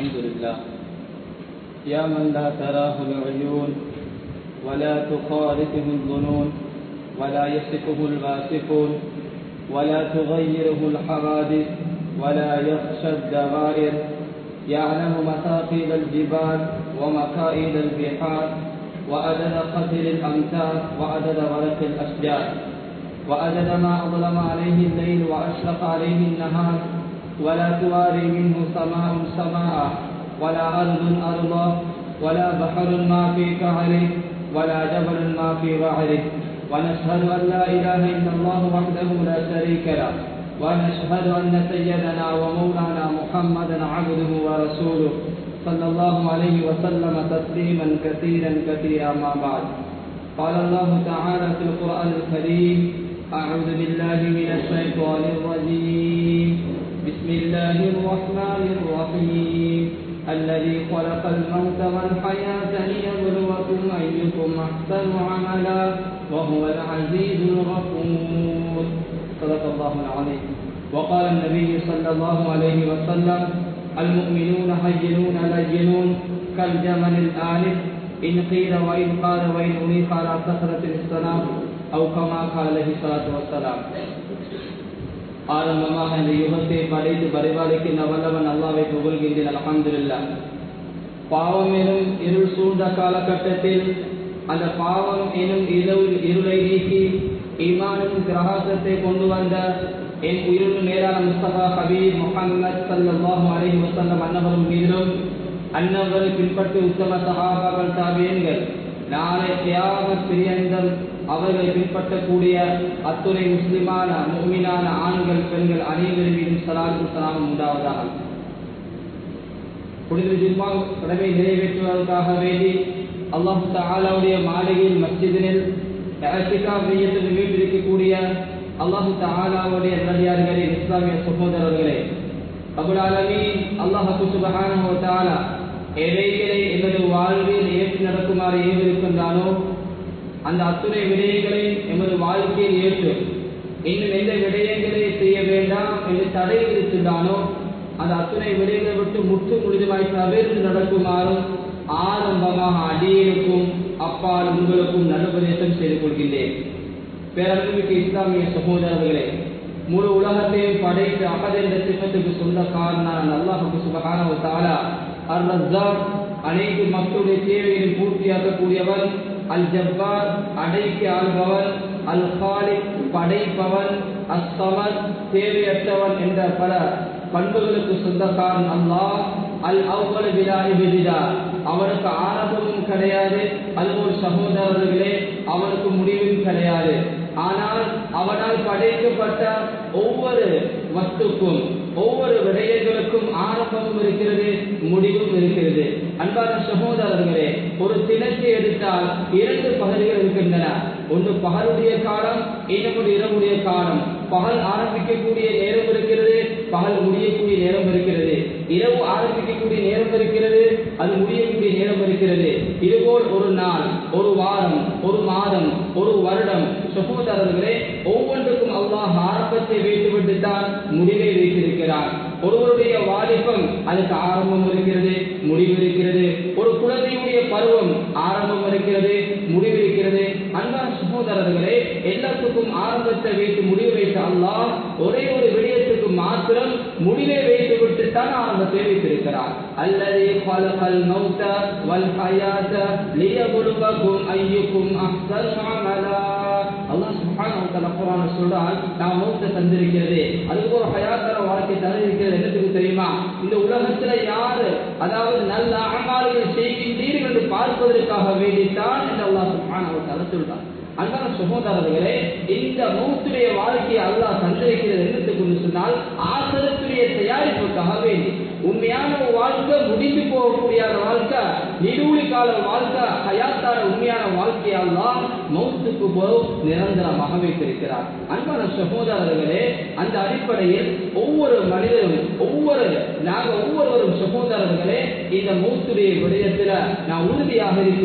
الحمد لله يا من لا تراه العيون ولا تخالفه الظنون ولا يصفه الواصفون ولا تغيره الحوادث ولا يخشى الدوائر يعلم مثاقيل الجبال ومكائد البحار وعدد قتل الأمثال وعدد ورق الأشجار وعدد ما أظلم عليه الليل وأشرق عليه النهار ولا تواري منه سماء سماء ولا أرض أرضا ولا بحر ما في كعره ولا جبل ما في وعره ونشهد أن لا إله إلا الله وحده لا شريك له ونشهد أن سيدنا ومولانا محمدا عبده ورسوله صلى الله عليه وسلم تسليما كثيرا كثيرا ما بعد قال الله تعالى في القرآن الكريم أعوذ بالله من الشيطان الرجيم بسم الله الرحمن الرحيم الذي خلق الموت والحياة ليبلوكم أيكم أحسن عملا وهو العزيز الغفور صدق الله العظيم وقال النبي صلى الله عليه وسلم المؤمنون هينون لينون كالجمل الآلف إن قيل وإن قال وإن أنيق على كثرة السلام أو كما قال عليه الصلاة والسلام ஆரம்பமாக இந்த யுகத்தை படைத்து பரிபாலிக்கின்ற வல்லவன் அல்லாவை புகழ்கின்றேன் அலமதுல்லா பாவம் எனும் இருள் சூழ்ந்த காலகட்டத்தில் அந்த பாவம் எனும் இருள் இருளை நீக்கி ஈமானும் பிரகாசத்தை கொண்டு வந்த என் உயிரின் மேலான முஸ்தபா ஹபீப் முகமது சல்லாஹூ அலஹி வசல்லம் அன்னவரும் மீதிலும் அன்னவரை பின்பற்றி உத்தம சகாபாக்கள் தாபியன்கள் நாளை தியாக பிரியந்தம் அவர்களை பின்பற்றக்கூடிய அத்துணை முஸ்லிமான முக்மினான ஆண்கள் பெண்கள் அனைவரும் மீதும் சலாத்து சலாமும் உண்டாவதாக புனித ஜிம்மா கடமை நிறைவேற்றுவதற்காக வேண்டி அல்லாஹு தாலாவுடைய மாளிகையில் மஸ்ஜிதினில் மையத்தில் வீட்டிருக்கக்கூடிய அல்லாஹு தாலாவுடைய நல்லடியார்களே இஸ்லாமிய சகோதரர்களே அபுல் ஆலமி அல்லாஹு சுபஹானஹு தாலா எவைகளை எமது வாழ்வில் ஏற்று நடக்குமாறு ஏவிருக்கின்றானோ அந்த அத்துணை விடயங்களை எமது வாழ்க்கையில் ஏற்று இன்னும் எந்த விடயங்களை செய்ய வேண்டாம் என்று தடை விதித்துள்ளானோ அந்த அத்துணை விடயங்களை விட்டு முற்று முழுதுமாய் தவிர்த்து நடக்குமாறும் ஆரம்பமாக அடியேனுக்கும் அப்பால் உங்களுக்கும் நடுபதேசம் செய்து கொள்கின்றேன் பேரன்புமிக்க இஸ்லாமிய சகோதரர்களே முழு உலகத்தையும் படைத்து அகதென்ற சிப்பத்துக்கு சொந்தக்காரனான அல்லாஹுக்கு சுபகான ஒரு தாலா அர் ரஸ்ஸாக் அனைத்து மக்களுடைய தேவைகளையும் பூர்த்தியாக்கக்கூடியவர் அல் ஜப்பார் அடைக்கு ஆள்பவன் அல் காலிக் படைப்பவன் அஸ்தமன் தேவையற்றவன் என்ற பல பண்புகளுக்கு சொந்தக்காரன் அல்லாஹ் அல் அவ்வளவு விழா அவனுக்கு ஆரம்பமும் கிடையாது அது ஒரு சகோதரர்களே அவனுக்கு முடிவும் கிடையாது ஆனால் அவனால் படைக்கப்பட்ட ஒவ்வொரு வஸ்துக்கும் ஒவ்வொரு விடயங்களுக்கும் ஆரம்பமும் இருக்கிறது முடிவும் இருக்கிறது அன்பான சகோதரர்களே ஒரு தினத்தை எடுத்தால் இரண்டு பகுதிகள் இருக்கின்றன ஒன்று பகலுடைய காலம் இன்னொரு இரவுடைய காலம் பகல் ஆரம்பிக்கக்கூடிய நேரம் இருக்கிறது பகல் முடியக்கூடிய நேரம் இருக்கிறது இரவு ஆரம்பிக்கக்கூடிய நேரம் இருக்கிறது அது முடியக்கூடிய நேரம் இருக்கிறது இதுபோல் ஒரு நாள் ஒரு வாரம் ஒரு மாதம் ஒரு வருடம் சகோதரர்களே ஒவ்வொன்றுக்கும் அல்லாஹ் ஆரம்பத்தை வைத்துவிட்டு தான் முடிவை வைத்திருக்கிறார் ஒருவருடைய வாலிபம் அதுக்கு ஆரம்பம் இருக்கிறது முடிவு இருக்கிறது ஒரு குழந்தையுடைய பருவம் ஆரம்பம் இருக்கிறது முடிவு இருக்கிறது அன்பான சகோதரர்களே எல்லாத்துக்கும் ஆரம்பத்தை வைத்து முடிவு வைத்த அல்லாஹ் ஒரே ஒரு விடயத்துக்கு மாத்திரம் முடிவை வைத்து விட்டு தான் ஆரம்பத்தை வைத்திருக்கிறார் அல்லது பலகல் மௌத்த வல் ஹயாத்த லியபுலுவகும் ஐயுக்கும் அஹ்சன் அமலா அல்லாஹ் சுப்ஹானஹு வ தஆலா குர்ஆன்ல சொல்றான் நான் மௌத்த தந்திருக்கிறது அதுக்கு ஒரு ஹயாத்தர வாழ்க்கை தந்திருக்கிறது என்னத்துக்கு தெரியுமா இந்த உலகத்துல யாரு அதாவது நல்ல அமல்கள் செய்கின்றீர்கள் என்று பார்ப்பதற்காக வேண்டித்தான் என்று அல்லாஹ் சுப்ஹானஹு வ தஆலா சொல்றான் அன்பான சகோதரர்களே இந்த மௌத்துடைய வாழ்க்கையை அல்லாஹ் தந்திருக்கிறது என்னத்துக்கு சொன்னால் ஆசரத்துடைய தயாரிப்புக்காக வேண்டி உண்மையான வாழ்க்கை முடிந்து போகக்கூடிய வாழ்க்கை நிரூழி கால வாழ்க்கை ஹயாத்தார உண்மையான வாழ்க்கையெல்லாம் மௌத்துக்கு போய் நிரந்தரமாக வைத்திருக்கிறார் அன்பான சகோதரர்களே அந்த அடிப்படையில் ஒவ்வொரு மனிதரும் ஒவ்வொரு நாங்கள் ஒவ்வொருவரும் சகோதரர்களே இந்த மௌத்துடைய விடயத்துல நான் உறுதியாக இருக்கிறோம்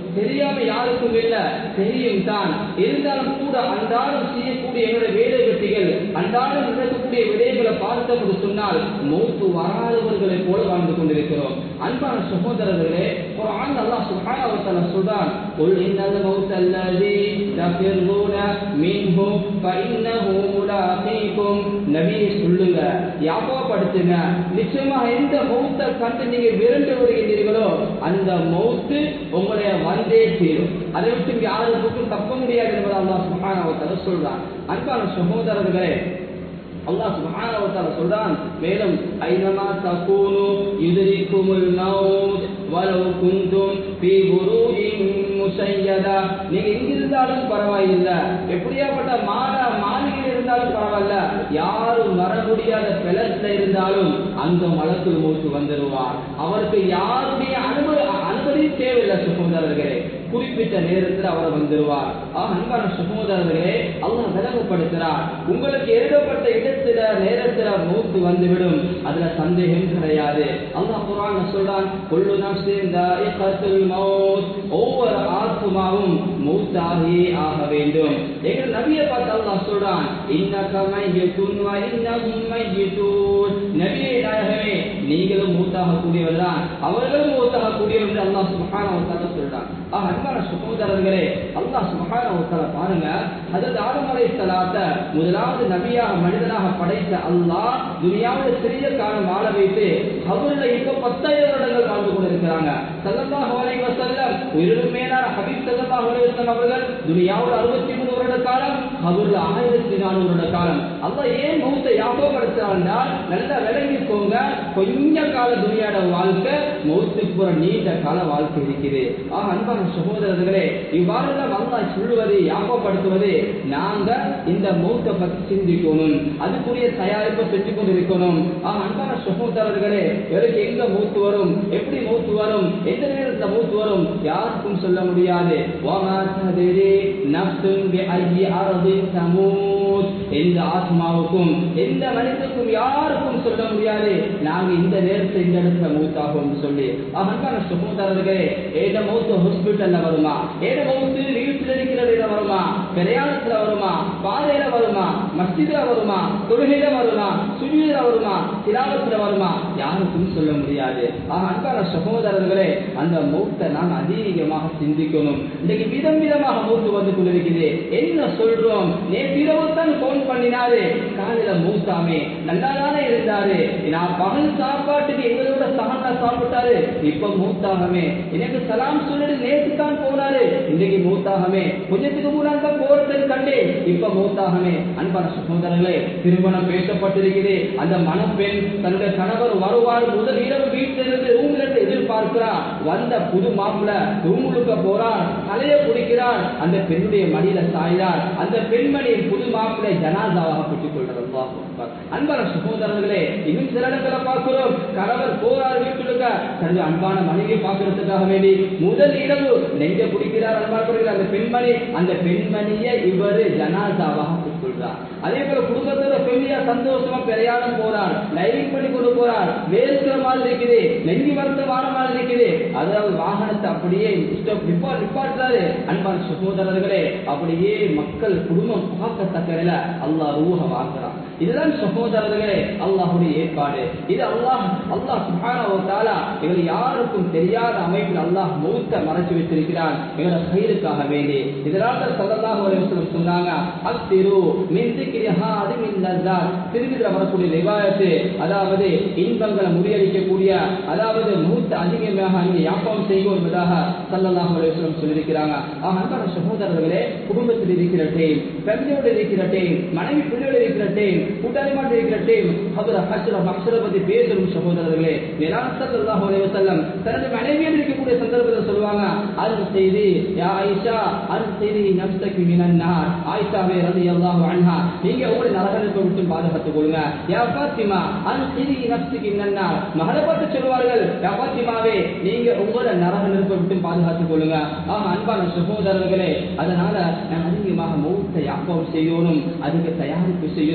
தெரியாம யாருக்கும் இல்ல தெரியும் தான் இருந்தாலும் கூட அன்றாடம் செய்யக்கூடிய என்னுடைய வேலை வெட்டிகள் அன்றாடம் நடக்கக்கூடிய விடயங்களை பார்த்தோம் என்று சொன்னால் மௌத்து வராதவர்களை போல வாழ்ந்து கொண்டிருக்கிறோம் அன்பான சகோதரர்களே ஒரு ஆண் அல்லாஹ் சுப்ஹானஹு வ தஆலா சொல்றான் قل ان الموت الذي تفرون منه فانه ملاقيكم நபி சொல்லுங்க ஞாபகப்படுத்துங்க நிச்சயமாக எந்த மௌத்தை கண்டு நீங்க விரண்டு வருகிறீர்களோ அந்த மௌத்து உங்களை வந்தே தீரும் அதை விட்டு யாருக்கும் தப்ப முடியாது என்பதை அல்லாஹ் சுப்ஹானஹு வ தஆலா சொல்றான் அன்பான சகோதரர்களே அல்லாஹ் சுப்ஹானஹு வ தஆலா சொல்றான் மேலும் ஐனமா தகூனு யுதரிக்குமுல் மௌத் வலவ் குந்தும் ஃபீ புரூஜின் முஸையதா நீங்க எங்க இருந்தாலும் பரவாயில்லை எப்படியாப்பட்ட மாடா மாளிகையில் இருந்தாலும் பரவாயில்ல யாரும் வர முடியாத பிளத்துல இருந்தாலும் அந்த மலத்தில் மூச்சு வந்துடுவார் அவருக்கு யாருடைய அனுமதி அனுமதி தேவையில்லை சுகோதரர்களே குறிப்பிட்ட நேரத்தில் அவர் வந்துடுவார் ஆக அன்பான சகோதரர்களே அல்லாஹ் விலகப்படுத்துகிறார் உங்களுக்கு எழுதப்பட்ட இடத்துல நேரத்துல மூத்து வந்துவிடும் அதுல சந்தேகம் கிடையாது அல்லாஹ் குரான் சொல்றான் கொள்ளு நப்சின் தாயிகத்துல் மௌத் ஒவ்வொரு ஆத்மாவும் மூத்தாகியே ஆக வேண்டும் எங்கள் நபியை பார்த்து அல்லாஹ் சொல்றான் இன்னக மையத்துன் வ இன்னஹும் மையத்தூன் நபியே நாயகமே நீங்களும் மூத்தாக கூடியவர் தான் அவர்களும் மூத்தாக கூடியவர் என்று அல்லாஹ் சுப்ஹானஹு வ தஆலா சொல்றான் ஆக அன்பான சகோதரர்களே அல்லாஹ் சுப்ஹானஹு வ தஆலா பாருங்க ஹஜரத் ஆதம் அலைஹிஸ்ஸலாத்த முதலாவது நபியாக மனிதனாக படைத்த அல்லாஹ் துனியாவில் சிறிய காலம் வாழ வைத்து கபர்ல இப்ப பத்தாயிரம் வருடங்கள் வாழ்ந்து கொண்டிருக்கிறாங்க ஸல்லல்லாஹு அலைஹி வஸல்லம் உயிரிலும் மேலான ஹபீப் ஸல்லல்லாஹு அலைஹி வஸல்லம் அவர்கள் துனியாவில் அறுபத்தி மூணு வருட காலம் கபர்ல ஆயிரத்தி நானூறு வருட காலம் அல்லாஹ் ஏன் மௌத்தை ஞாபகப்படுத்துறாங்கன்னா நல்லா விளங்கிக்கோங்க கொஞ்ச கால துனியாட வாழ்க்கை மௌத்துக்கு போற நீண்ட கால வாழ்க்கை இருக்குது ஆக அன்பான சகோதரர்களே இவ்வாறு அல்லாஹ் சொல்லுவது ஞாபகப்படுத்துவது நாங்க இந்த மௌத்தை பத்தி சிந்திக்கணும் அதுக்குரிய தயாரிப்பை செஞ்சு கொண்டு இருக்கணும் ஆக அன்பான சகோதரர்களே இவருக்கு எங்க மூத்து வரும் எப்படி மூத்து வரும் எந்த நேரத்துல மூத்து வரும் யாருக்கும் சொல்ல முடியாது وَمَا تَدْرِي نَفْسٌ بِأَيِّ أَرْضٍ تَمُوتُ எந்த ஆத்மாவுக்கும் எந்த மனிதனுக்கும் யாருக்கும் சொல்ல முடியாது நாங்க இந்த நேரத்தை இந்த இடத்துல மூத்தாகும் சொல்லி அன்பான சகோதரர்களே ஏத மௌத்து ஹாஸ்பிட்டல்ல வருமா ஏத மௌத்து வீட்டில் இருக்கிற இடம் வருமா பிரயாணத்துல வருமா பாதையில வருமா மஸ்ஜித்ல வருமா தொழுகையில வருமா சுஜீல வருமா திலாவத்துல வருமா யாருக்கும் சொல்ல முடியாது ஆக அன்பான சகோதரர்களே அந்த மௌத்தை நாம் அதிகமாக சிந்திக்கணும் இன்னைக்கு விதம் விதமாக மூத்து வந்து கொண்டிருக்குது என்ன சொல்றோம் நேற்றிரவு தான் போன் பண்ணினாரு காலையில மூத்தாமே நல்லா தானே இருந்தாரு நான் பகல் சாப்பாட்டுக்கு எங்களோட சகனா சாப்பிட்டாரு இப்ப மூத்தாகமே எனக்கு சலாம் சொல்லிட்டு நேற்று தான் போனாரு இன்னைக்கு மூத்தாகமே கொஞ்சத்துக்கு முன்னால் தான் போறது கண்டேன் இப்ப மூத்தாகமே அன்பான சகோதரர்களே திருமணம் பேசப்பட்டிருக்குது அந்த மணப்பெண் தன்னுடைய கணவர் வருவார் முதல் இரவு வீட்டிலிருந்து ரூம்ல இருந்து எதிர்பார்க்கிறார் வந்த புது மாப்பிள்ள ரூமுழுக்க போறார் தலைய பிடிக்கிறார் அந்த பெண்ணுடைய மடியில சாய்கிறார் அந்த பெண்மணி புது மாப்பிள்ளை ஜனாதாவாக பெற்றுக் கொள்றார் அல்லாஹ் அக்பர். அன்பான சகோதரர்களே இன்னும் சில இடங்களை பார்க்கிறோம் கணவர் போறார் வீட்டுக்க தன்னுடைய அன்பான மனைவியை பார்க்கறதுக்காக வேண்டி முதல் இரவு நெஞ்ச பிடிக்கிறார் அன்பார்கள் அந்த பெண்மணி அந்த பெண்மணியை இவரு ஜனாதாவாக பெற்றுக்கொள்றார் அதே போல குடும்பத்தோட பெண்ணியா சந்தோஷமா பிரயாணம் போறார் லைவிங் பண்ணி கொண்டு போறார் வேர்க்கிற மாதிரி இருக்குது நெஞ்சு வருத்தமான மாதிரி இருக்குது அதாவது வாகனத்தை அப்படியே stop நிப்பா- நிப்பாட்டுறாரு அன்பான சகோதரர்களே அப்படியே மக்கள் குடும்பம் பார்க்கத்தக்கல அல்லாஹ் ரூஹ வாங்குறான் இதுதான் சகோதரர்களே அல்லாஹுடைய ஏற்பாடு இது அல்லாஹ் அல்லாஹ் சுப்ஹானஹு வ தஆலா எங்களை யாருக்கும் தெரியாத அமைப்பில் அல்லாஹ் மௌத்த மறைச்சு வைத்திருக்கிறான் எங்களோட கயிறுக்காக வேண்டி இதனால தான் ஸல்லல்லாஹு அலைஹி வஸல்லம் சொன்னாங்க அக்திரு மின் திக்ரி ஹாதி மின் லzzat திருவிதில வரக்கூடிய ரிவாயத்து அதாவது இன்பங்களை முறியடிக்கக்கூடிய அதாவது மூத்த அதிகமாக இங்கே யாப்பம் செய்யும் என்பதாக ஸல்லல்லாஹு அலைஹி வஸல்லம் சொல்லியிருக்கிறாங்க ஆக அன்பான சகோதரர்களே குடும்பத்தில் இருக்கிற டீம் ஃபேமிலியோட இருக்கிற டீம் மனைவி பிள்ளையோட இருக்கிற டீம் கூட்டாளிமாட்ட இருக்கிற டீம் ஹதர ஹஸ்ர மக்சர பத்தி பேசணும் சகோதரர்களே வேளாண் ஸல்லல்லாஹு அலைஹி வஸல்லம் தனது மனைவியோடு இருக்கக்கூடிய சந்தர்ப்பத்தில் சொல்லுவாங்க அது செய்தி யா ஆயிஷா அது செய்தி நப்சக்கு மினன் நார் ஆயிஷாவே ரலியல்லாஹு அன்ஹா நீங்க உங்களுடைய நரக நெருப்பை விட்டு பாதுகாத்துக் கொள்ளுங்க யா பாத்திமா அது செய்தி நப்சக்கு மினன் நார் மகளை பார்த்து சொல்வார்கள் யா பாத்திமாவே நீங்க உங்களோட நரக நெருப்பை விட்டு பாதுகாத்துக் கொள்ளுங்க ஆக அன்பான சகோதரர்களே அதனால நாம் அதிகமாக மௌத்தை யாப்பம் செய்யணும் அதுக்கு தயாரிப்பு செய்யணும் அன்பான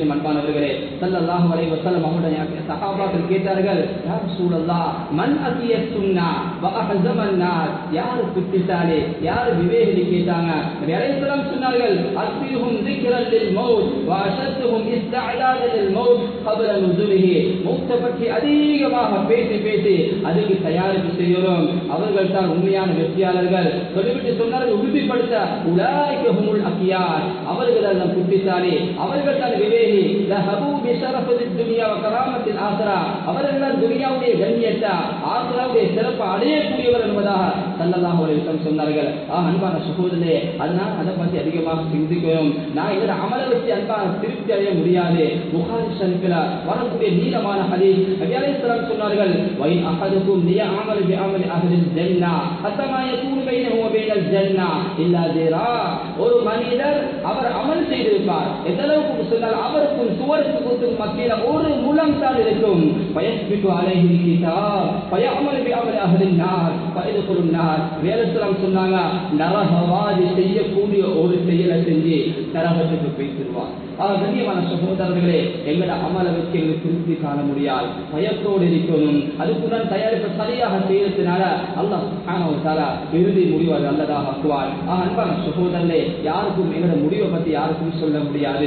அன்பானவர்களே ஸல்லல்லாஹு அலைஹி வஸல்லம் அவருடைய சஹாபாக்கள் கேட்டார்கள் யா ரசூலல்லாஹ் மன் அசிய சுன்னா வ அஹஸமன் நாஸ் யார் குத்திட்டாலே யார் விவேகி கேட்டாங்க நபி அலைஹிஸ்ஸலாம் சொன்னார்கள் அஸ்பிஹும் ذிக்ரன் லில் மௌத் வ அஷத்துஹும் இஸ்தஅதாதன் லில் மௌத் قبل نزوله மௌத்தை பற்றி அதிகமாக பேசி பேசி அதுக்கு தயாரிப்பு செய்கிறோம் அவர்கள் தான் உண்மையான வெற்றியாளர்கள் சொல்லிவிட்டு சொன்னார்கள் உறுதிப்படுத்த உலாய்க்கு ஹுமுல் அக்கியார் அவர்கள் அந்த புத்திசாலி அவர்கள் தான் விவேகி லஹபு பிஷரஃபதி துனியா வ கராமத்தில் ஆசரா அவர்கள் தான் துனியாவுடைய கண்ணியத்தை ஆசராவுடைய சிறப்பை அடையக்கூடியவர் என்பதாக சல்லல்லாஹு அலைஹி வஸல்லம் சொன்னார்கள் ஆ அன்பான சகோதரே அதனால அதை பற்றி அதிகமாக சிந்திக்கிறோம் நான் இதோட அமலை வச்சு அன்பான திருப்தி அடைய முடியாது புகாரி ஷரீஃபில் வரக்கூடிய நீளமான ஹதீஸ் நபி அலைஹிஸ்ஸலாம் சொன்னார்கள் வை அஹதுக்கும் லிய அமல் பி அமல் அஹ்லில் ஜன்னah hatta ma yakunu bainahu wa bainal jannah illa zira ஒரு மனிதர் அவர் அமல் செய்திருப்பார் எந்த அளவுக்கு சொன்னால் அவருக்கும் சுவர்க்கத்துக்கும் மத்தியில் ஒரு முலம் தான் இருக்கும் பயஸ்பிட்டு அலைஹி கிதாப் பயஅமல் பி அமல் அஹ்லின் நார் பயதுகுல் நார் வேலஸ்லாம் சொன்னாங்க நரகவாதி செய்யக்கூடிய ஒரு செயலை செஞ்சு நரகத்துக்கு போய்த்திருவார் ஆக கண்ணியமான சகோதரர்களே எங்களோட அமலை வச்சு எங்களுக்கு திருப்தி காண முடியாது பயத்தோடு இருக்கணும் அதுக்குடன் தயாரிப்பு சரியாக செய்யறதுனால அல்லாஹ் சுப்ஹானஹு வ தஆலா இறுதி முடிவு அது நல்லதாக ஆக்குவார் ஆக அன்பான சகோதரர்களே யாருக்கும் எங்களோட முடிவை பத்தி யாருக்கும் சொல்ல முடியாது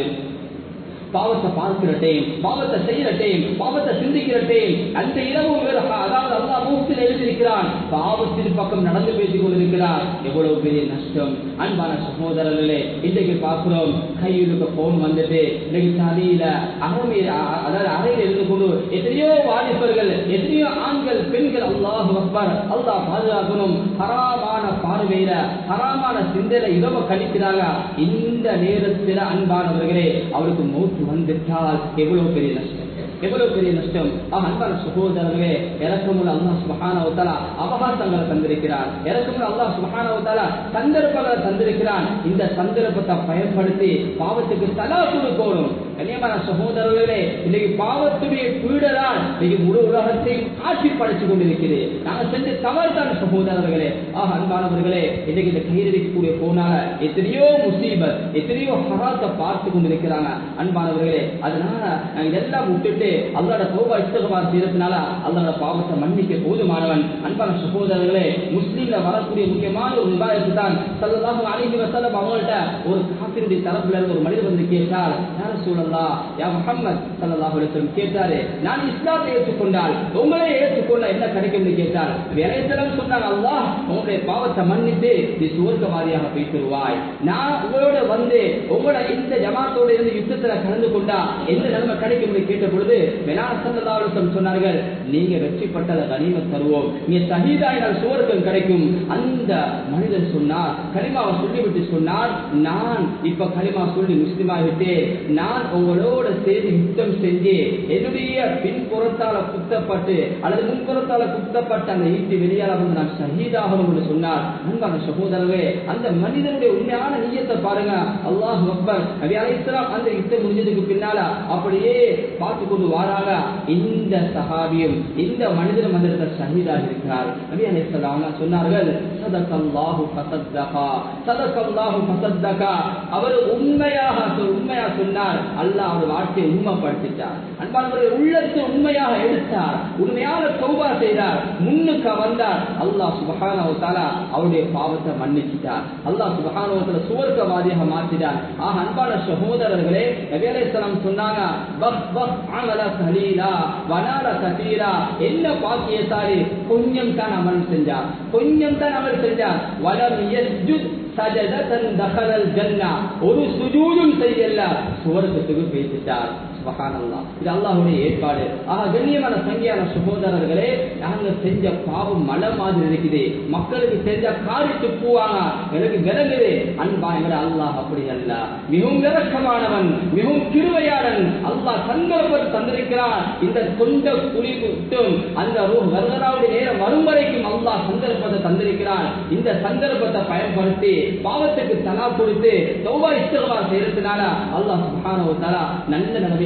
பாவத்தை பார்க்கிற டைம் பாவத்தை செய்யற டைம் பாவத்தை சிந்திக்கிற டைம் அந்த இரவு வேறு அதாவது அல்லா மூக்கில் எழுதியிருக்கிறான் பாவத்தின் பக்கம் நடந்து பேசிக் கொண்டிருக்கிறார் எவ்வளவு பெரிய நஷ்டம் அன்பான சகோதரர்களே இன்றைக்கு பார்க்கிறோம் கையிலுக்கு போன் வந்துட்டு இன்னைக்கு தலையில அறமையில அதாவது அறையில் இருந்து கொண்டு எத்தனையோ வாலிபர்கள் எத்தனையோ ஆண்கள் பெண்கள் அல்லாஹ் அக்பர் அல்லாஹ் பாதுகாக்கணும் ஹராமான பார்வையில ஹராமான சிந்தனை இரவு கழிக்கிறாங்க இந்த நேரத்தில் அன்பானவர்களே அவருக்கு மௌத்து வந்துட்டால் எவ்வளவு பெரிய நஷ்டம் எவ்வளவு பெரிய நஷ்டம் ஆக அன்பான சகோதரர்களே இறக்கமுள்ள அல்லாஹ் சுபஹானவத்தாலா அவகாசங்களை தந்திருக்கிறார் இறக்கமுள்ள அல்லாஹ் சுபஹானவத்தாலா சந்தர்ப்பங்களை தந்திருக்கிறான் இந்த சந்தர்ப்பத்தை பயன்படுத்தி பாவத்துக்கு தலா கொடுக்கணும் கண்ணியமான சகோதரர்களே இன்னைக்கு பாவத்துடைய பீடதான் இன்னைக்கு முழு உலகத்தையும் ஆட்சி படைச்சு கொண்டிருக்கிறது நாங்கள் செஞ்ச தவறு தான் சகோதரர்களே ஆக அன்பானவர்களே இன்னைக்கு இந்த கையெழுக்கக்கூடிய போனால எத்தனையோ முசீபத் எத்தனையோ ஹராத்தை பார்த்து கொண்டிருக்கிறாங்க அன்பானவர்களே அதனால நாங்க இதெல்லாம் விட்டுட்டு அல்லாட தோபா இஸ்தகபார் செய்யறதுனால அல்லாட பாவத்தை மன்னிக்க போதுமானவன் அன்பான சகோதரர்களே முஸ்லீம்ல வரக்கூடிய முக்கியமான ஒரு விவாதத்து தான் சல்லல்லாஹு அலைஹி வஸல்லம் அவங்கள்ட்ட ஒரு காபிருடைய தரப்புல இருந்து ஒரு மனிதர் வந்து கேட்டார் யார சூழல்லா யா முஹம்மத் ஸல்லல்லாஹு அலைஹி வஸல்லம் கேட்டாரு நான் இஸ்லாத்தை ஏற்றுக்கொண்டால் உங்களே ஏற்றுக்கொள்ள என்ன கிடைக்கும்னு கேட்டார் வேலைத்தலம் சொன்னாங்க அல்லாஹ் உங்களுடைய பாவத்தை மன்னித்து நீ சுவர்க்கவாதியாக போய் தருவாய் நான் உங்களோட வந்து உங்களோட இந்த ஜமாத்தோட இருந்து யுத்தத்துல கலந்து கொண்டா எந்த நிலைமை கிடைக்கும்னு கேட்ட பொழுது வேளாண் சல்லல்லாஹு அலைஹி வஸல்லம் சொன்னார்கள் நீங்க வெற்றி பட்டத கனிமத் தருவோம் நீ சஹீதாயினால் சுவர்க்கம் கிடைக்கும் அந்த மனிதன் சொன்னார் கலிமாவை சொல்லிவிட்டு சொன்னார் நான் இப்ப கலிமா சொல்லி முஸ்லிமாகிட்டேன் நான் உங்களோட சேர்ந்து யுத்தம் செஞ்சு என்னுடைய பின்புறத்தால குத்தப்பட்டு அல்லது முன்புறத்தால குத்தப்பட்ட அந்த ஈட்டி வெளியால வந்து நான் ஷஹீதாகணும் என்று சொன்னார் அன்பான சகோதரவே அந்த மனிதனுடைய உண்மையான நீயத்தை பாருங்க அல்லாஹ் அக்பர் நபி அலைஹிஸ்ஸலாம் அந்த யுத்தம் முடிஞ்சதுக்கு பின்னால அப்படியே பார்த்து கொண்டு வாராங்க இந்த சஹாபியும் இந்த மனிதனும் அந்த ஷஹீதாக இருக்கிறார் நபி அலைஹிஸ்ஸலாம் சொன்னார்கள் சதகல்லாஹு ஃபஸத்தகா சதகல்லாஹு ஃபஸத்தகா அவர் உண்மையாக சொல்- உண்மையாக சொன்னார் அல்லாஹ் அவர் வார்த்தையை உண்மைப்படுத்திட்டார் அன்பானவர்கள் உள்ளத்தை உண்மையாக எடுத்தார் உண்மையான தௌபா செய்தார் முன்னுக்கு வந்தார் அல்லாஹ் சுபஹானஹு வ தஆலா அவருடைய பாவத்தை மன்னிச்சிட்டார் அல்லாஹ் சுபஹானஹு வ தஆலா சுவர்க்கவாதியாக மாற்றினார் ஆக அன்பான சகோதரர்களே நபி அலைஹிஸ்ஸலாம் சொன்னாங்க பஸ் பஸ் அமல கலீலா வனால கதீரா என்ன பாக்கியசாலி கொஞ்சம் தான் அமல் செஞ்சார் கொஞ்சம் தான் அமல் செஞ்சார் வலம் யஸ்ஜுத் சஜதத்தன் தஹலல் ஜன்னா ஒரு சுஜூதும் செய்யல சுவர்க்கத்துக்கு பேசிட்டார் சுபஹானல்லாஹ் இது அல்லாஹ்வுடைய ஏற்பாடு ஆக கண்ணியமான சங்கியான சகோதரர்களே நாங்க செஞ்ச பாவம் மலை மாதிரி இருக்குது மக்களுக்கு செஞ்ச காரிட்டு போவாங்க எனக்கு விலகுது அன்பா எங்கட அல்லாஹ் அப்படி அல்ல மிகவும் விரக்கமானவன் மிகவும் கிருவையாளன் அல்லாஹ் சந்தர்ப்பம் தந்திருக்கிறான் இந்த தொண்ட குழி விட்டும் அந்த ரூ- வருகராவுடைய நேரம் வரும் வரைக்கும் அல்லாஹ் சந்தர்ப்பத்தை தந்திருக்கிறான் இந்த சந்தர்ப்பத்தை பயன்படுத்தி பாவத்துக்கு தலா கொடுத்து தௌபா இஸ்திகபார் செய்யறதுனால அல்லாஹ் சுப்ஹானஹு வ தஆலா நல்ல நிலைமை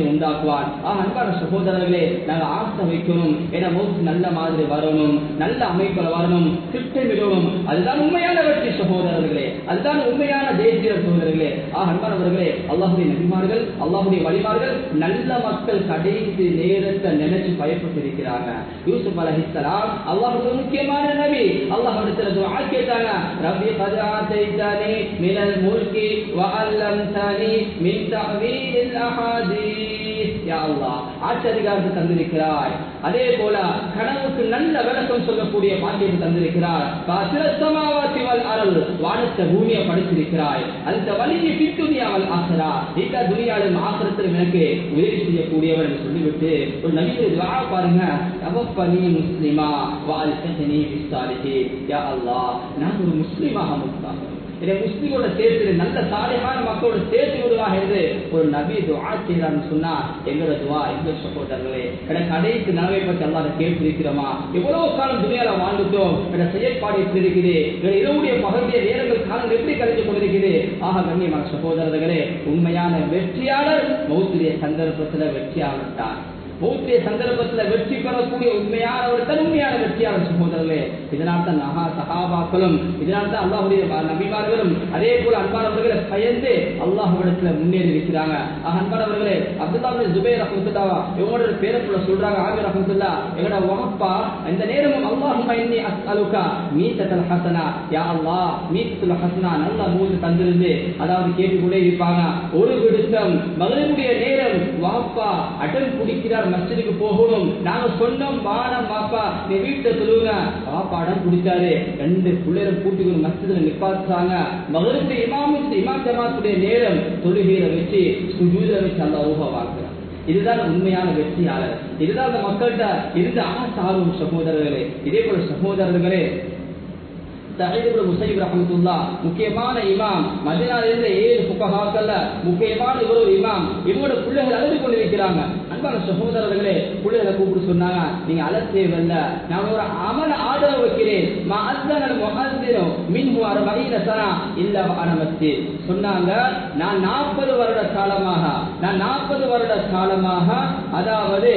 உண்டாக்குவான் ஆ அன்பான சகோதரர்களே நாங்க ஆசை வைக்கணும் என மௌத்து நல்ல மாதிரி வரணும் நல்ல அமைப்புல வரணும் திட்டமிடணும் அதுதான் உண்மையான வெற்றி சகோதரர்களே அதுதான் உண்மையான தேசிய சகோதரர்களே ஆ அன்பானவர்களே அல்லாஹுடைய நபிமார்கள் அல்லாஹுடைய வழிமார்கள் நல்ல மக்கள் கடைசி நேரத்தை நினைச்சு பயப்பட்டிருக்கிறாங்க யூசுப் அலஹிஸ்லாம் அல்லாஹுடைய முக்கியமான நபி அல்லாஹ் இடத்துல துஆ கேட்டாங்க ரப்பி கத் ஆதைதனி மினல் முல்கி வ அல்லம்தனி மின் தஅவீல் அஹாதீஸ் யா அல்லாஹ் ஆச்சரியார்க்கு தந்திருக்கிறாய் அதே போல கனவுக்கு நல்ல விளக்கம் சொல்லக்கூடிய பாக்கியத்தை தந்திருக்கிறார் காசிர சமாவாத்தி வல் அருள் வானத்த பூமியை படைத்திருக்கிறாய் அந்த வலிமை பித்துனியாவல் ஆசரா இந்த துனியாவிலும் ஆசிரத்திலும் எனக்கு உதவி செய்யக்கூடியவர் என்று சொல்லிவிட்டு ஒரு நபிக்கு துவா பாருங்க அவப்பனி முஸ்லிமா வால் சஹனி பிஸ்தாலிஹி யா அல்லாஹ் நான் ஒரு முஸ்லிமாக முக்தாக இதை முஸ்லிமோட சேர்த்து நல்ல சாலையான மக்களோட சேர்த்து விடுவாக என்று ஒரு நபி துவா செய்யறான்னு சொன்னா எங்களோட துவா எங்க சகோதரர்களே என கடைசி நலவை பற்றி அல்லாத கேட்டிருக்கிறோமா எவ்வளவு காலம் துணியால வாழ்ந்துட்டோம் என செயற்பாடு எப்படி இருக்குது என இரவுடைய பகுதிய நேரங்கள் காலம் எப்படி கழிந்து கொண்டிருக்குது ஆக கண்ணியமான சகோதரர்களே உண்மையான வெற்றியாளர் மௌத்திரிய சந்தர்ப்பத்துல வெற்றியாளர் தான் மௌத்திய சந்தர்ப்பத்துல வெற்றி பெறக்கூடிய உண்மையான ஒரு தன்மையான வெற்றியாளர் சகோதரர்களே இதனால் தான் நகா சகாபாக்களும் இதனால் தான் அல்லாஹுடைய நபிமார்களும் அதே போல அன்பானவர்களை பயந்து அல்லாஹுவிடத்துல முன்னேறி இருக்கிறாங்க ஆக அன்பானவர்களே அப்துல்லா ஜுபேர் ரஹமத்துல்லாவா இவங்களோட பேரப்புல சொல்றாங்க ஆமி ரஹமத்துல்லா எங்களோட வகப்பா இந்த நேரமும் அல்லாஹுமா இன்னி அஸ்அலுகா மீத்தல் ஹசனா யா அல்லாஹ் மீத்தல் ஹசனா நல்ல மூன்று தந்திருந்து அதாவது கேட்டுக்கொண்டே இருப்பாங்க ஒரு விடுத்தம் மகளிருடைய நேரம் வாப்பா அடம் குடிக்கிறார் மஸ்ஜிதுக்கு போகணும் நாங்க சொன்னோம் வானம் பாப்பா நீ வீட்டை சொல்லுங்க பாப்பா அடம் குடிச்சாரு ரெண்டு பிள்ளைகளை கூட்டிக்கொண்டு மஸ்ஜிதுல நிப்பாட்டுறாங்க மகளுக்கு இமாமுக்கு இமாம் ஜமாத்துடைய நேரம் தொழுகையில வச்சு சுஜூதில வச்சு அந்த ஊகவாக்குறாங்க இதுதான் உண்மையான வெற்றியாளர் இதுதான் அந்த மக்கள்கிட்ட இருந்த ஆசாரும் சகோதரர்களே இதே போல சகோதரர்களே முக்கியமான இமாம் மதினால இருந்த ஏழு புகஹாக்கள்ல முக்கியமான இவர் ஒரு இமாம் இவங்களோட பிள்ளைகள் அழுது கொண்டிருக்கிறாங்க அன்பான சகோதரர்களே பிள்ளைகளை கூப்பிட்டு சொன்னாங்க நீங்க அழ தேவையில்ல நான் ஒரு அமல ஆதரவு வைக்கிறேன் மின் அறுபது சனா இல்ல அனமத்தி சொன்னாங்க நான் நாற்பது வருட காலமாக நான் நாற்பது வருட காலமாக அதாவது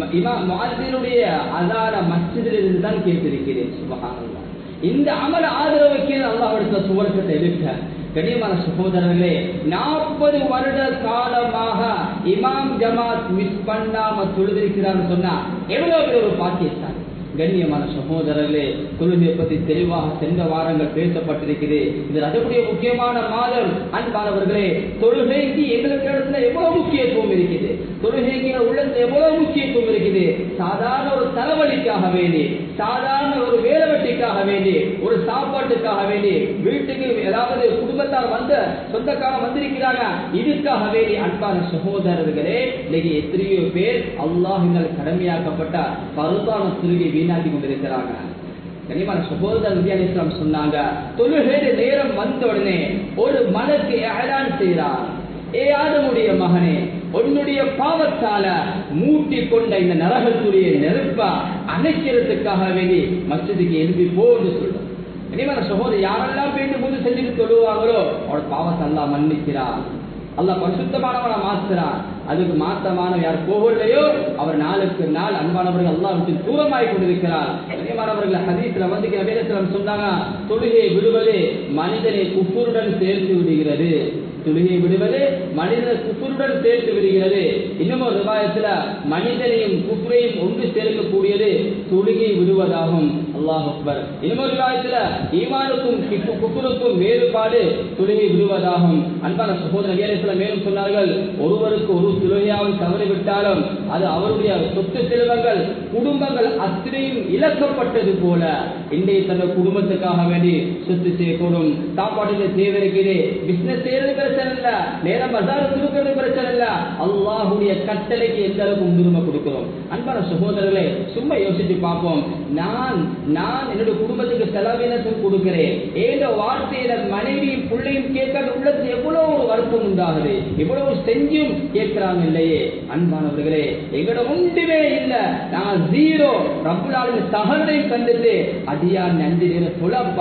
மாதினுடைய அதான மஸ்ஜிதில் இருந்து தான் கேட்டிருக்கிறேன் சுபகானல்லா இந்த அமல ஆதரவுக்கு அல்லாஹ் சுவர்க்கத்தை எடுக்க கண்ணியமான சகோதரர்களே நாற்பது வருட காலமாக இமாம் ஜமாத் மிஸ் பண்ணாம தொழுதிருக்கிறான்னு சொன்னா எவ்வளவு பெரிய ஒரு பாக்கியத்தான் கண்ணியமான சகோதரர்களே தொழுகையை பற்றி தெளிவாக சென்ற வாரங்கள் பேசப்பட்டிருக்குது இது அதனுடைய முக்கியமான மாதம் அன்பானவர்களே தொழுகைக்கு எங்களுக்கு இடத்துல எவ்வளவு முக்கியத்துவம் இருக்குது தொழுகைக்கு உள்ளத்துல எவ்வளவு முக்கியத்துவம் இருக்குது சாதாரண ஒரு தலைவலிக்காக வேண்டி சாதாரண ஒரு வேலை வெட்டிக்காக வேண்டி ஒரு சாப்பாட்டுக்காக வேண்டி வீட்டுக்கு ஏதாவது குடும்பத்தார் வந்த சொந்தக்காரன் வந்திருக்கிறாங்க இதுக்காக வேண்டி அன்பான சகோதரர்களே இன்னைக்கு எத்தனையோ பேர் அல்லாஹினால் கடமையாக்கப்பட்ட பருதான திருகை வீணாக்கி கொண்டிருக்கிறாங்க கனிமான சகோதரர் வித்யாலி இஸ்லாம் சொன்னாங்க தொழுகை நேரம் வந்த உடனே ஒரு மனக்கு ஏழான் செய்கிறார் ஏ ஆதமுடைய மகனே உன்னுடைய பாவத்தால மூட்டி கொண்ட இந்த நரகத்துடைய நெருப்பா அணைக்கிறதுக்காக வேண்டி மஸ்ஜிதுக்கு எழுப்பி போன்னு சொல்றோம் இனிமேல் சகோதரர் யாரெல்லாம் போயிட்டு புது செஞ்சுட்டு தொழுவாங்களோ அவரோட பாவத்தை எல்லாம் மன்னிக்கிறார் அல்ல பரிசுத்தமானவனை மாத்துறான் அதுக்கு மாத்தமான யார் போகலையோ அவர் நாளுக்கு நாள் அன்பானவர்கள் அல்லா விட்டு தூரமாய் கொண்டிருக்கிறார் கண்ணியமானவர்கள் ஹதீஸ்ல வந்து வேதத்திலம் சொன்னாங்க தொழுகையை விடுவது மனிதனை குப்புருடன் சேர்த்து விடுகிறது தொழுகையை விடுவது மனிதனை குப்புருடன் சேர்த்து விடுகிறது இன்னும் ஒரு விவாதத்துல மனிதனையும் குப்புரையும் ஒன்று சேர்க்கக்கூடியது தொழுகை விடுவதாகும் அல்லாஹ் அக்பர் இன்னும் ஒரு விவாதத்துல ஈமானுக்கும் குப்புருக்கும் வேறுபாடு தொழுகை விடுவதாகும் அன்பான சகோதர வேலைத்துல மேலும் சொன்னார்கள் ஒருவருக்கு ஒரு தொழுகையாவது தவறிவிட்டாலும் அது அவருடைய சொத்து செல்வங்கள் குடும்பங்கள் அத்தனையும் இழக்கப்பட்டது போல இன்றைய தந்த குடும்பத்துக்காக வேண்டி சொத்து சேர்க்கணும் சாப்பாட்டுக்கு தேவை இருக்குது பிசினஸ் செய்யறது பிரச்சனை இல்ல நேரம் பசார கொடுக்கறது பிரச்சனை இல்ல அல்லாஹுடைய கட்டளைக்கு எந்த அளவுக்கு முன்னுரிமை கொடுக்கிறோம் அன்பான சகோதரர்களே சும்மா யோசிச்சு பார்ப்போம் நான் நான் என்னுடைய குடும்பத்துக்கு செலவினத்துக்கு கொடுக்கிறேன் ஏதோ வார்த்தையில மனைவியும் பிள்ளையும் கேட்காத உள்ளது எவ்வளவு ஒரு வருத்தம் உண்டாகுது எவ்வளவு செஞ்சும் கேட்கிறாங்க இல்லையே அன்பானவர்களே எங்களோட ஒன்றுமே இல்ல நான் ஜீரோ ரப்புலாலின் சகனை கண்டுட்டு அடியார் நன்றி நேர தொழப்பா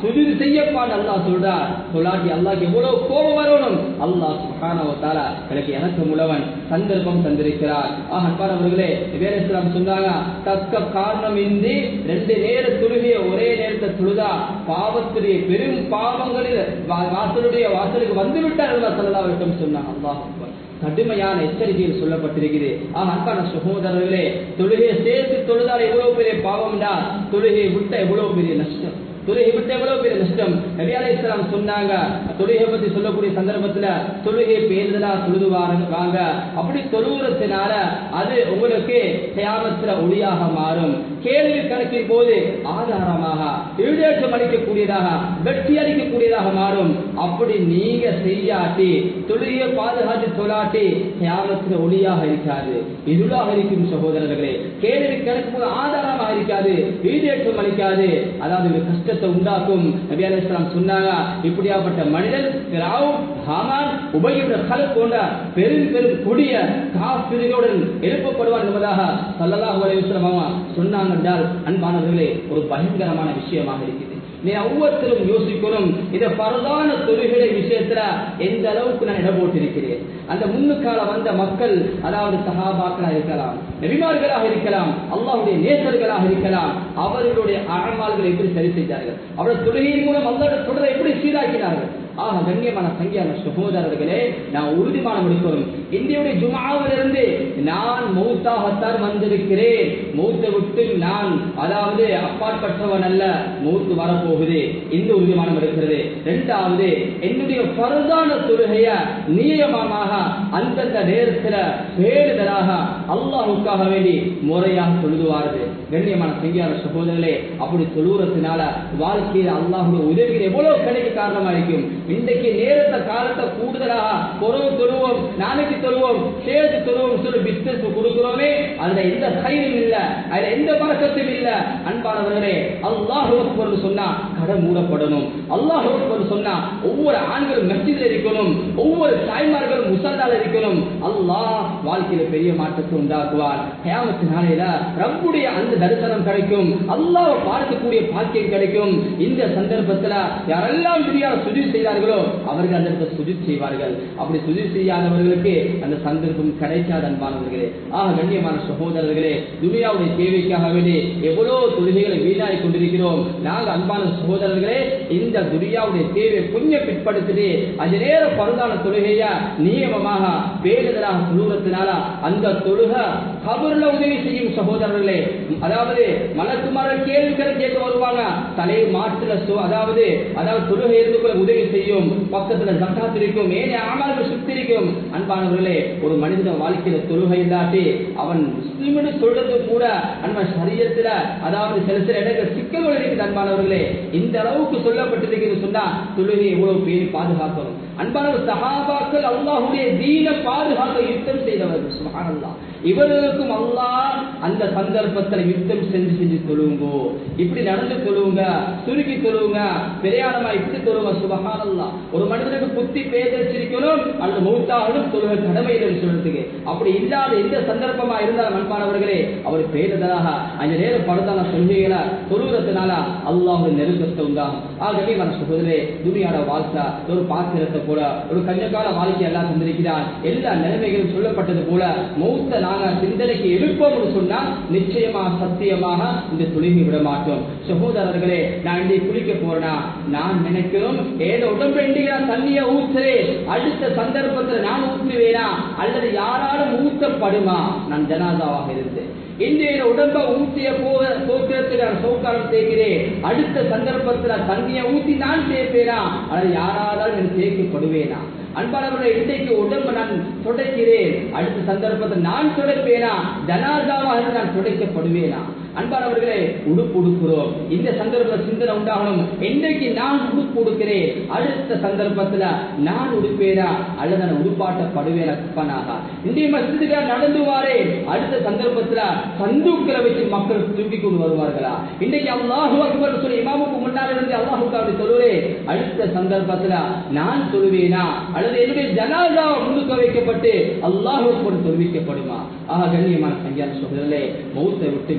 சுஜூது செய்யப்பான்னு அல்லாஹ் சொல்றார் சொல்லாட்டி அல்லாஹ் எவ்வளவு கோபம் வரணும் அல்லாஹ் சுப்ஹானஹு வ தஆலா எனக்கு எனக்கு முழவன் சந்தர்ப்பம் தந்திருக்கிறார் ஆக அன்பானவர்களே வேற இஸ்லாம் சொன்னாங்க தக்க காரணம் இன்றி ரெண்டு நேர தொழுகைய ஒரே நேரத்தை தொழுதா பாவத்துடைய பெரும் பாவங்களில் வா- வாசலுடைய வாசலுக்கு வந்து விட்டார் அல்லாஹ் ஸல்லல்லாஹு அலைஹி வஸல்லம் சொன்னாங்க அல்லாஹ் அக்பர். கடுமையான எச்சரிக்கையில் சொல்லப்பட்டிருக்கிறது ஆக அன்பான சகோதரர்களே தொழுகையை சேர்த்து தொழுதால் எவ்வளவு பெரிய பாவம்டா தொழுகையை விட்ட எவ்வளவு பெரிய நஷ்டம் தொழுகை விட்டு எவ்வளவு பெரிய நஷ்டம் நபி அலைஹிஸ்ஸலாம் சொன்னாங்க தொழுகை பத்தி சொல்லக்கூடிய சந்தர்ப்பத்துல தொழுகை பேருதலா தொழுது வாருங்க- வாங்க அப்படி தொழுகிறதுனால அது உங்களுக்கு தியாகத்துல ஒளியாக மாறும் கேள்வி கணக்கின் போது ஆதாரமாக ஈடேற்றம் அளிக்கக்கூடியதாக வெற்றி அளிக்கக்கூடியதாக மாறும் அப்படி நீங்க செய்யாட்டி தொழுகையை பாதுகாத்து தொழாட்டி தியாகத்துல ஒளியாக இருக்காது இருளாக இருக்கும் சகோதரர்களே கேள்வி கணக்கு போது ஆதாரமாக இருக்காது ஈடேற்றம் அளிக்காது அதாவது இது கஷ்டத்தை உண்டாக்கும் நபி அலைஹிஸ்ஸலாம் சொன்னாங்க இப்படியாப்பட்ட மனிதன் ஃபிரௌன், ஹாமான் உபயோக கல் போன்ற பெரும் பெரும் கொடிய காப்பிரிகளுடன் எழுப்பப்படுவான் என்பதாக சல்லல்லாஹு அலைஹி வஸல்லம் அவங்க சொன்னாங்க என்றால் அன்பானவர்களே ஒரு பயங்கரமான விஷயமாக இருக்குது நீ ஒவ்வொருத்தரும் யோசிக்கணும் இந்த பரதான தொழுகை விஷயத்துல எந்த அளவுக்கு நான் இடம் போட்டிருக்கிறேன் அந்த முன்னுக்கால வந்த மக்கள் அதாவது சகாபாக்களா இருக்கலாம் நெறிமார்களாக இருக்கலாம் அல்லாஹ்வுடைய நேசர்களாக இருக்கலாம் அவர்களுடைய அழமால்களை எப்படி சரி செய்தார்கள் அவருடைய தொழுகையின் மூலம் அல்லாஹ் தொடரை எப்படி சீராக்கினார்கள் ஆக கண்ணியமான சங்கியான சகோதரர்களே நான் உறுதிமானம் எடுக்கிறோம் இந்தியுடைய ஜுமாவிலிருந்து நான் மௌத்தாகத்தான் வந்திருக்கிறேன் மௌத்தை விட்டு நான் அதாவது அப்பாற்பட்டவன் அல்ல மௌத்து வரப்போகுது இந்த உறுதிமானம் எடுக்கிறது இரண்டாவது என்னுடைய பரதான தொழுகைய நியமமாக அந்தந்த நேரத்துல பேருதலாக அல்லாஹுக்காக வேண்டி முறையாக தொழுதுவாருது கண்ணியமான சங்கியான சகோதரர்களே அப்படி தொழுகிறதுனால வாழ்க்கையில் அல்லாஹுடைய உதவிகள் எவ்வளவு கிடைக்க காரணமா இருக்கும் இன்றைக்கு நேரத்தை காலத்தை கூடுதலாக பொறவு தொழுவோம் நாளைக்கு தொழுவோம் சேர்த்து தொழுவோம் சொல்லி பிசினஸ் கொடுக்கிறோமே அதுல எந்த கையும் இல்ல அதுல எந்த பழக்கத்தும் இல்ல அன்பானவர்களே அல்லாஹ் அக்பர்னு சொன்னா கடை மூடப்படணும் அல்லாஹ் அக்பர்னு சொன்னா ஒவ்வொரு ஆண்களும் மெஸ்ஜிதில் இருக்கணும் ஒவ்வொரு தாய்மார்களும் முசல்லால இருக்கணும் அல்லாஹ் வாழ்க்கையில பெரிய மாற்றத்தை உண்டாக்குவார் கியாமத்து நாளையில ரப்புடைய அந்த தரிசனம் கிடைக்கும் அல்லாஹ் பார்க்கக்கூடிய பாக்கியம் கிடைக்கும் இந்த சந்தர்ப்பத்துல யாரெல்லாம் துணியால சுஜி செய்தார்களோ அவர்கள் அந்த இடத்துல சுஜி செய்வார்கள் அப்படி சுஜி செய்யாதவர்களுக்கு அந்த சந்தர்ப்பம் கிடைக்காத அன்பானவர்களே ஆக கண்ணியமான சகோதரர்களே துனியாவுடைய தேவைக்காக வேண்டி எவ்வளவு தொழுகைகளை வீணாகி கொண்டிருக்கிறோம் நாங்க அன்பான சகோதரர்களே இந்த துனியாவுடைய தேவையை கொஞ்சம் பிற்படுத்திட்டு அந்த நேர பருதான தொழுகைய நியமமாக பேருதலாக தொழுகிறதுனால அந்த தொழுக கபர்ல உதவி செய்யும் சகோதரர்களே அதாவது மலக்குமார கேள்விகளை கேட்க வருவாங்க தலை மாற்றுல சு- அதாவது அதாவது தொழுகை இருந்து கூட உதவி செய்யும் பக்கத்துல ஜக்காத் இருக்கும் ஏனே ஆமார்கள் சுத்தி இருக்கும் அன்பானவர்களே ஒரு மனிதன் வாழ்க்கையில தொழுகை இல்லாட்டி அவன் முஸ்லிம்னு சொல்றது கூட அன்பன் சரியத்துல அதாவது சில சில இடங்கள் சிக்கல்கள் இருக்குது அன்பானவர்களே இந்த அளவுக்கு சொல்லப்பட்டிருக்கிறது சொன்னா தொழுகை எவ்வளவு பேரி பாதுகாக்கணும் அன்பானவர் சஹாபாக்கள் அல்லாஹுடைய தீன பாதுகாக்க யுத்தம் செய்தவர்கள் சுபஹானல்லாஹ் இவர்களுக்கும் அல்லாஹ் அந்த சந்தர்ப்பத்தில் யுத்தம் செஞ்சு செஞ்சு தொழுவுங்கோ இப்படி நடந்து தொழுவுங்க சுருக்கி தொழுவுங்க பிரயாணமா இப்படி தொழுவ சுபஹானல்லா ஒரு மனிதனுக்கு புத்தி பேதரிச்சிருக்கணும் அல்லது மௌத்தாகணும் தொழுக கடமை இல்லைன்னு சொல்றதுக்கு அப்படி இல்லாத எந்த சந்தர்ப்பமா இருந்தாலும் அன்பானவர்களே அவர் பேருதலாக அந்த நேரம் படுத்தான தொழுகைகளை தொழுகிறதுனால அல்லாஹ் நெருக்கத்தை உண்டாகும் ஆகவே மன சகோதரே துணியாட வாழ்க்கை ஒரு பாத்திரத்தை போல ஒரு கஞ்சக்கால வாழ்க்கை எல்லாம் தந்திருக்கிறார் எல்லா நிலைமைகளும் சொல்லப்பட்டது போல மௌத்த நாங்க சிந்தனைக்கு எழுப்போம்னு சொன்னா நிச்சயமாக சத்தியமாக இந்த தொழுகை விட மாட்டோம் சகோதரர்களே நான் இன்றைக்கு குளிக்க போறேனா நான் நினைக்கிறோம் ஏதோ உடம்பு இன்றைக்கு நான் தண்ணியை ஊத்துறேன் அடுத்த சந்தர்ப்பத்தில் நான் ஊற்றுவேனா அல்லது யாராலும் ஊத்தப்படுமா நான் ஜனாதாவாக இருந்தேன் இன்றைய உடம்ப ஊற்றிய போக தோற்றத்துக்கு நான் சௌக்காரம் தேய்க்கிறேன் அடுத்த சந்தர்ப்பத்தில் தண்ணியை ஊத்தி நான் தேய்ப்பேனா அல்லது யாராலும் நான் தேய்க்கப்படுவேனா அன்பானவர்களை இன்றைக்கு உடம்பு நான் துடைக்கிறேன் அடுத்த சந்தர்ப்பத்தில் நான் துடைப்பேனா ஜனாதாவாக இருந்து நான் துடைக்கப்படுவேனா அன்பானவர்களே உடுப்பு உடுக்கிறோம் இந்த சந்தர்ப்ப சிந்தனை உண்டாகணும் இன்றைக்கு நான் உடுப்பு உடுக்கிறேன் அடுத்த சந்தர்ப்பத்துல நான் உடுப்பேனா அல்லது நான் உடுப்பாட்டப்படுவேனா குப்பனாக இன்றைய மசிதுக்கு நடந்து வாரேன் அடுத்த சந்தர்ப்பத்துல சந்தூக்களை வச்சு மக்கள் தூக்கி கொண்டு வருவார்களா இன்றைக்கு அல்லாஹு அக்பர் சொல்லி இமாமுக்கு முன்னால் இருந்து அல்லாஹுக்கு அப்படி சொல்லுவேன் அடுத்த சந்தர்ப்பத்துல நான் சொல்லுவேனா அல்லது என்னுடைய ஜனாதா முன்னுக்க வைக்கப்பட்டு அல்லாஹு அக்பர் தொழுவிக்கப்படுமா ஆக கண்ணியமான சங்கியான சொல்கிறே மௌத்தை விட்டு யாரும்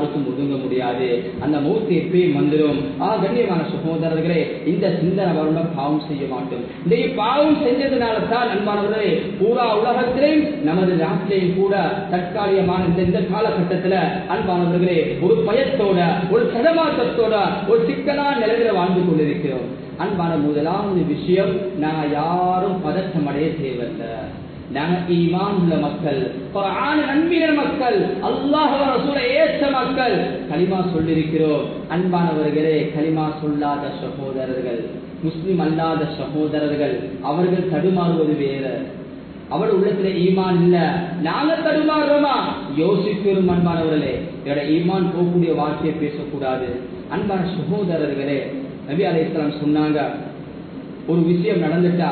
யாருக்கும் ஒதுங்க முடியாது அந்த மௌத்து எப்பயும் வந்துடும் ஆ கண்ணியமான சகோதரர்களே இந்த சிந்தனை வரணும் பாவம் செய்ய மாட்டோம் இந்த பாவம் செஞ்சதுனால தான் அன்பானவர்களே பூரா உலகத்திலேயும் நமது நாட்டிலேயும் கூட தற்காலிகமான இந்த இந்த காலகட்டத்துல அன்பானவர்களே ஒரு பயத்தோட ஒரு சதமாற்றத்தோட ஒரு சிக்கலான நிலையில வாழ்ந்து கொண்டிருக்கிறோம் அன்பான முதலாவது விஷயம் நான் யாரும் பதற்றம் அடைய தேவையில்லை நாங்க ஈமான் உள்ள மக்கள் குர்ஆன் நம்பின மக்கள் அல்லாஹ் ரசூலை ஏற்ற மக்கள் கலிமா சொல்லியிருக்கிறோம் அன்பானவர்களே கலிமா சொல்லாத சகோதரர்கள் முஸ்லிம் அல்லாத சகோதரர்கள் அவர்கள் தடுமாறுவது வேறு அவள் உள்ளத்துல ஈமான் இல்ல நாங்க தடுமாறுறோமா யோசிக்கிறோம் அன்பானவர்களே என்னோட ஈமான் போகக்கூடிய வார்த்தையை பேசக்கூடாது அன்பான சகோதரர்களே நபி அலைஹிஸ்ஸலாம் சொன்னாங்க ஒரு விஷயம் நடந்துட்டா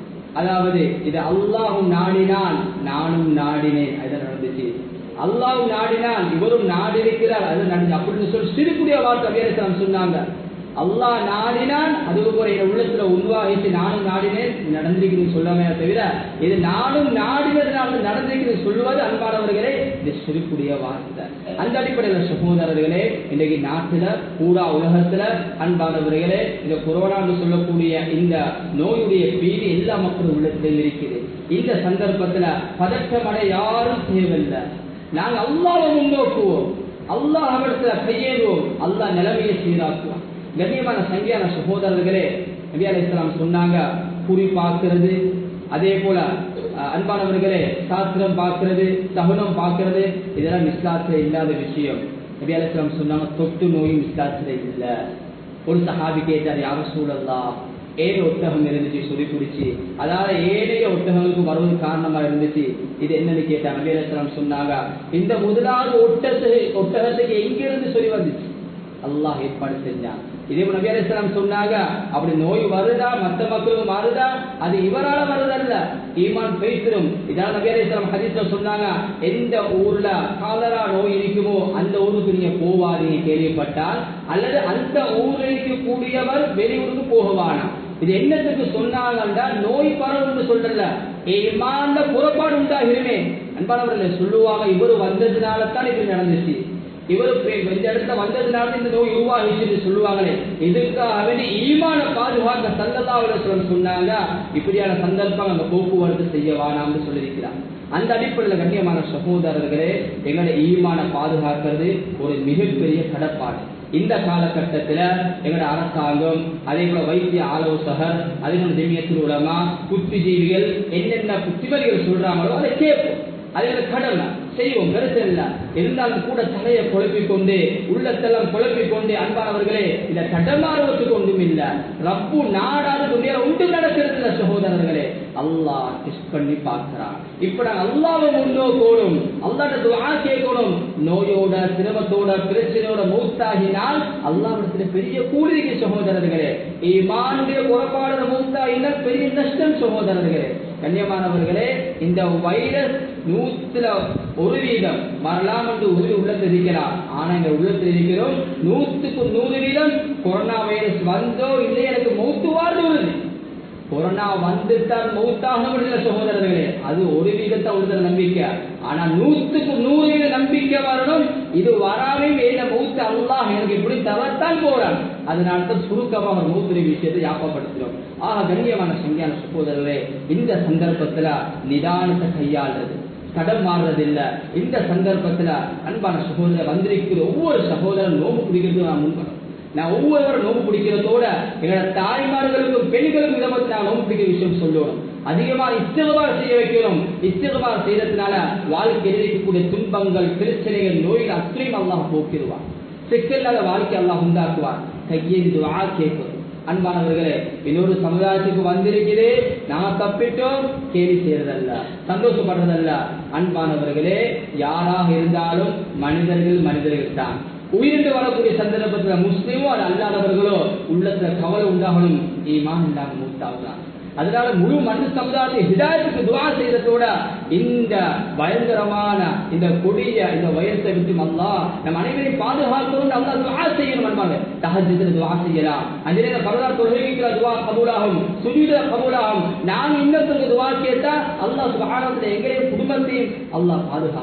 அதாவது இது அல்லாஹும் நாடினான் நானும் நாடினேன் அது நடந்துச்சு அல்லாஹும் நாடினான் இவரும் நாடிருக்கிறார் அது நடந்து அப்படின்னு சொல்லி சிறுக்குடிய வார்த்தை அபியாசம் சொன்னாங்க அல்லாஹ் நாடினான் அதுக்கு போற என் உள்ளத்துல உருவாகிட்டு நானும் நாடினேன் நடந்திருக்குன்னு சொல்லாமே தவிர இது நானும் நாடினதுனால நடந்திருக்குன்னு சொல்லுவது அன்பானவர்களே இது சிறுக்குடிய வார்த்தை அந்த அடிப்படையில் சகோதரர்களே இன்றைக்கு நாட்டுல பூரா உலகத்துல அன்பானவர்களே இந்த கொரோனான்னு சொல்லக்கூடிய இந்த நோயுடைய பீதி எல்லா மக்களும் உள்ளத்திலும் இருக்குது இந்த சந்தர்ப்பத்துல பதற்றமடை யாரும் தேவையில்லை நாங்க அல்லாவை முன்னோக்குவோம் அல்லாஹ் அவர்களை கையேறுவோம் அல்லாஹ் நிலைமையை சீராக்குவோம் கண்ணியமான சங்கியான சகோதரர்களே நபி அலி இஸ்லாம் சொன்னாங்க குறி பார்க்கிறது அதே போல அஹ், அன்பானவர்களே சாஸ்திரம் பார்க்கிறது சகுனம் பார்க்கிறது இதெல்லாம் இஸ்லாத்துல இல்லாத விஷயம் நபி அலி இஸ்லாம் சொன்னாங்க தொட்டு நோயும் இஸ்லாத்துல இல்ல ஒரு சஹாபி கேட்டார் யார சூழல்லா ஏழு ஒட்டகம் இருந்துச்சு சொல்லி குடிச்சு அதாவது ஏழைய ஒட்டகங்களுக்கு வருவது காரணமா இருந்துச்சு இது என்னன்னு கேட்டா நபி அலி இஸ்லாம் சொன்னாங்க இந்த முதலாவது ஒட்டத்து ஒட்டகத்துக்கு எங்கிருந்து சொல்லி வந்துச்சு அல்லாஹ் ஏற்பாடு செஞ்சான் இதே போல நபி அலைஹிஸ்ஸலாம் சொன்னாங்க அப்படி நோய் வருதா மத்த மக்களுக்கு வருதா அது இவரால வருதல்ல ஈமான் பேசிடும் இதான் நபி அலைஹிஸ்ஸலாம் ஹதீஸ்ல சொன்னாங்க எந்த ஊர்ல காலரா நோய் இருக்குமோ அந்த ஊருக்கு நீங்க போவாதீங்க கேள்விப்பட்டால் அல்லது அந்த ஊர்ல இருக்கக்கூடியவர் வெளியூருக்கு போகவானா இது என்னத்துக்கு சொன்னாங்கன்னா நோய் பரவுன்னு சொல்றல ஈமான்ல புறப்பாடு உண்டாகிருமே அன்பானவர்களே சொல்லுவாங்க இவர் வந்ததுனால தான் இப்படி நடந்துச்சு இவர் இந்த இடத்துல வந்ததுனால இந்த நோய் உருவாகிச்சுன்னு சொல்லுவாங்களே இதுக்காக வேண்டி ஈமான பாதுகாக்க சல்லல்லாஹு சொன்னாங்க இப்படியான சந்தர்ப்பம் அந்த போக்குவரத்து செய்ய வேணாம்னு சொல்லியிருக்கிறார் அந்த அடிப்படையில் கண்ணியமான சகோதரர்களே எங்களை ஈமான பாதுகாக்கிறது ஒரு மிகப்பெரிய கடப்பாடு இந்த காலகட்டத்தில் எங்களோட அரசாங்கம் அதே போல வைத்திய ஆலோசகர் அதே போல ஜெமியத்தில் உலமா புத்திஜீவிகள் என்னென்ன புத்திமதிகள் சொல்றாங்களோ அதை கேட்போம் அது கடமை செய்வோம் கருத்து இல்ல இருந்தாலும் கூட தலையை குழப்பிக் கொண்டு உள்ளத்தெல்லாம் குழப்பிக் கொண்டு அன்பானவர்களே இதை தடமாறுவதற்கு ஒன்றும் இல்ல ரப்பு நாடாத துணியில உண்டு நடக்கிறது இல்ல சகோதரர்களே அல்லாஹ் டெஸ்ட் பண்ணி பார்க்கிறான் இப்ப நாங்க அல்லாவை முன்னோக்கோடும் அல்லாட்ட துவா கேட்கணும் நோயோட சிரமத்தோட பிரச்சனையோட மௌத்தாகினால் அல்லாவிடத்துல பெரிய கூலிக்கு சகோதரர்களே ஈமானுடைய குறைபாடு மௌத்தாகினால் பெரிய நஷ்டம் சகோதரர்களே கண்ணியமானவர்களே இந்த வைரஸ் நூத்துல ஒரு வீதம் வரலாம் என்று உறுதி உள்ளத்தில் இருக்கிறார் ஆனா இந்த உள்ளத்தில் இருக்கிறோம் நூத்துக்கு நூறு வீதம் கொரோனா வைரஸ் வந்தோ இல்லை எனக்கு மௌத்துவார்னு உறுதி கொரோனா வந்துட்டால் மௌத்தாக முடியல சகோதரர்களே அது ஒரு வீதத்தை உள்ளது நம்பிக்கை ஆனா நூத்துக்கு நூறு வீத நம்பிக்கை வரணும் இது வராமே என்ன மௌத்து அல்லாஹ் எனக்கு இப்படி தவறத்தான் போறான் அதனால தான் சுருக்கமாக மௌத்துடைய விஷயத்தை யாப்பப்படுத்துகிறோம் ஆக கண்ணியமான சங்கியான சகோதரர்களே இந்த சந்தர்ப்பத்துல நிதானத்தை கையாளுறது கடன் மாறுறதில்ல இந்த சந்தர்ப்பத்துல அன்பான சகோதரர் வந்திருக்கிற ஒவ்வொரு சகோதரன் நோம்பு பிடிக்கிறது நான் முன்பு நான் ஒவ்வொருவரும் நோம்பு பிடிக்கிறதோட எங்களோட தாய்மார்களுக்கும் பெண்களுக்கும் இதை பத்தி நான் நோம்பு பிடிக்கிற விஷயம் சொல்லணும் அதிகமா இஸ்திகபார் செய்ய வைக்கணும் இஸ்திகபார் செய்யறதுனால வாழ்க்கையில் இருக்கக்கூடிய துன்பங்கள் பிரச்சனைகள் நோய்கள் அத்தனையும் அல்லாஹ் போக்கிடுவான் சிக்கல்லாத வாழ்க்கை அல்லாஹ் உண்டாக்குவார் கையேந்தி துவா கேட்பது அன்பானவர்களே இன்னொரு சமுதாயத்துக்கு வந்திருக்கிறே நாம தப்பிட்டோம் கேலி செய்யறதல்ல சந்தோஷப்படுறதல்ல அன்பானவர்களே யாராக இருந்தாலும் மனிதர்கள் மனிதர்கள் தான் உயிரிட்டு வரக்கூடிய சந்தர்ப்பத்தில் முஸ்லீமோ அது அல்லாதவர்களோ உள்ளத்துல கவலை உண்டாகணும் ஈமான் இல்லாம மூத்தாகலாம் அதனால முழு மனு சமுதாயத்தை ஹிதாயத்துக்கு துவா செய்யறதோட இந்த பயங்கரமான இந்த கொடிய இந்த வயசை விட்டு அல்லா நம் அனைவரையும் பாதுகாக்கணும் அல்லா துவா செய்யணும் அன்பாங்க தஹஜத்துல துவா செய்யலாம் அந்த நேரம் பரதார் தொழுகைக்கிற துவா கபூலாகும் சுஜீத கபூலாகும் நான் இன்னொருத்தருக்கு துவா கேட்டா அல்லாஹ் சுபஹானத்துல எங்களையும் குடும்பத்தையும் அல்லாஹ் பாதுகாப்பான்